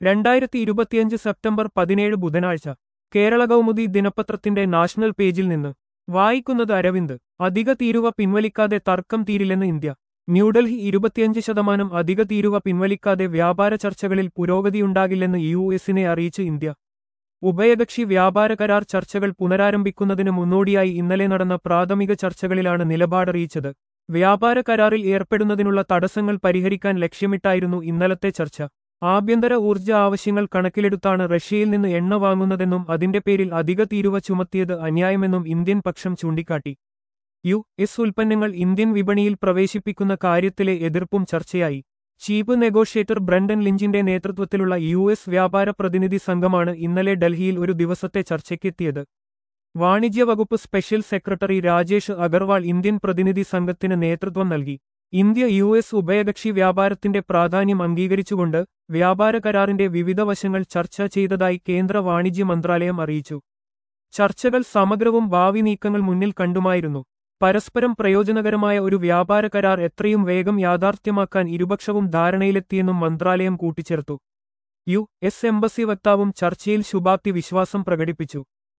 രണ്ടായിരത്തി ഇരുപത്തിയഞ്ച് സെപ്റ്റംബർ പതിനേഴ് ബുധനാഴ്ച കേരള കൗമുദി ദിനപത്രത്തിന്റെ നാഷണൽ പേജിൽ നിന്ന് വായിക്കുന്നത് അരവിന്ദ് അധിക തീരുവ പിൻവലിക്കാതെ തർക്കം തീരില്ലെന്ന് ഇന്ത്യ ന്യൂഡൽഹി ഇരുപത്തിയഞ്ച് ശതമാനം അധിക തീരുവ പിൻവലിക്കാതെ വ്യാപാര ചർച്ചകളിൽ പുരോഗതിയുണ്ടാകില്ലെന്ന് യു എസിനെ അറിയിച്ച് ഇന്ത്യ ഉഭയകക്ഷി വ്യാപാര കരാർ ചർച്ചകൾ പുനരാരംഭിക്കുന്നതിന് മുന്നോടിയായി ഇന്നലെ നടന്ന പ്രാഥമിക ചർച്ചകളിലാണ് നിലപാടറിയിച്ചത് വ്യാപാര കരാറിൽ ഏർപ്പെടുന്നതിനുള്ള തടസ്സങ്ങൾ പരിഹരിക്കാൻ ലക്ഷ്യമിട്ടായിരുന്നു ഇന്നലത്തെ ചർച്ച ആഭ്യന്തര ഊർജ്ജ ആവശ്യങ്ങൾ കണക്കിലെടുത്താണ് റഷ്യയിൽ നിന്ന് എണ്ണ വാങ്ങുന്നതെന്നും അതിന്റെ പേരിൽ അധിക തീരുവ ചുമത്തിയത് അന്യായമെന്നും ഇന്ത്യൻ പക്ഷം ചൂണ്ടിക്കാട്ടി യു എസ് ഉൽപ്പന്നങ്ങൾ ഇന്ത്യൻ വിപണിയിൽ പ്രവേശിപ്പിക്കുന്ന കാര്യത്തിലെ എതിർപ്പും ചർച്ചയായി ചീഫ് നെഗോഷിയേറ്റർ ബ്രണ്ടൻ ലിഞ്ചിന്റെ നേതൃത്വത്തിലുള്ള യു എസ് വ്യാപാര പ്രതിനിധി സംഘമാണ് ഇന്നലെ ഡൽഹിയിൽ ഒരു ദിവസത്തെ ചർച്ചയ്ക്കെത്തിയത് വാണിജ്യ വകുപ്പ് special secretary Rajesh Agarwal Indian പ്രതിനിധി സംഘത്തിന് നേതൃത്വം നൽകി ഇന്ത്യ യു എസ് ഉഭയകക്ഷി വ്യാപാരത്തിന്റെ പ്രാധാന്യം അംഗീകരിച്ചുകൊണ്ട് വ്യാപാര കരാറിന്റെ വിവിധ വശങ്ങൾ ചർച്ച ചെയ്തതായി കേന്ദ്ര വാണിജ്യ മന്ത്രാലയം അറിയിച്ചു ചർച്ചകൾ സമഗ്രവും ഭാവി നീക്കങ്ങൾ മുന്നിൽ കണ്ടുമായിരുന്നു പരസ്പരം പ്രയോജനകരമായ ഒരു വ്യാപാര കരാർ എത്രയും വേഗം യാഥാർത്ഥ്യമാക്കാൻ ഇരുപക്ഷവും ധാരണയിലെത്തിയെന്നും മന്ത്രാലയം കൂട്ടിച്ചേർത്തു യു എസ് എംബസി വക്താവും ചർച്ചയിൽ ശുഭാപ്തി വിശ്വാസം പ്രകടിപ്പിച്ചു